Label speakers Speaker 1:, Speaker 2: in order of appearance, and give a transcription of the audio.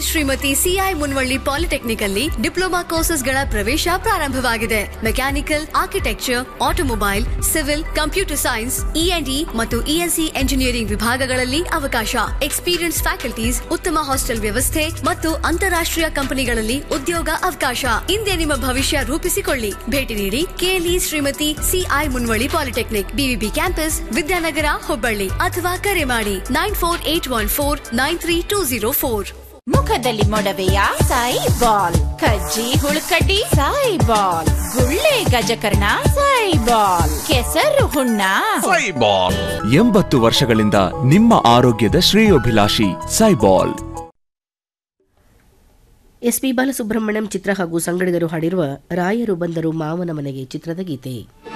Speaker 1: Shrimati CI Munvalli polytechnic ಅಲ್ಲಿ diploma courses ಗಳ ಪ್ರವೇಶ ಪ್ರಾರಂಭವಾಗಿದೆ mechanical architecture automobile civil computer science ENE ಮತ್ತು ಇಎನ್ಸಿ ಎಂಜಿನಿಯರಿಂಗ್ ವಿಭಾಗಗಳಲ್ಲಿ ಅವಕಾಶ ಎಕ್ಸ್ಪೀರಿಯನ್ಸ್ ಫ್ಯಾಕಲ್ಟೀಸ್ ಉತ್ತಮ ಹಾಸ್ಟೆಲ್ ವ್ಯವಸ್ಥೆ ಮತ್ತು ಅಂತಾರಾಷ್ಟ್ರೀಯ ಕಂಪನಿಗಳಲ್ಲಿ ಉದ್ಯೋಗ ಅವಕಾಶ ಹಿಂದೆ ನಿಮ್ಮ ಭವಿಷ್ಯ ರೂಪಿಸಿಕೊಳ್ಳಿ ಭೇಟಿ ನೀಡಿ KLE Shrimati CI Munvalli polytechnic BVB campus Vidyanagar Hubballi ಅಥವಾ ಕರೆ ಮಾಡಿ nine four eight one four nine three two zero four
Speaker 2: ಮುಖದಲ್ಲಿ ಮೊಡವೆಯ ಸಾಯಿ ಬಾಲ್ ಕಜ್ಜಿ ಹುಳುಕಡ್ಡಿ ಸಾಯಿ ಬಾಲ್ ಗುಳ್ಳೆ ಗಜಕರ್ಣ ಸಾಯಿ ಬಾಲ್ ಕೆಸರು ಹುಣ್ಣ
Speaker 3: ಸೈಬಾಲ್ ಎಂಬತ್ತು ವರ್ಷಗಳಿಂದ ನಿಮ್ಮ ಆರೋಗ್ಯದ ಶ್ರೇಯೋಭಿಲಾಷಿ ಸೈಬಾಲ್
Speaker 4: ಎಸ್ ಪಿ ಬಾಲಸುಬ್ರಹ್ಮಣ್ಯಂ ಚಿತ್ರ ಹಾಗೂ ಸಂಗಡಿಗರು ಹಾಡಿರುವ ರಾಯರು ಬಂದರು ಮಾವನ ಮನೆಗೆ ಚಿತ್ರದ ಗೀತೆ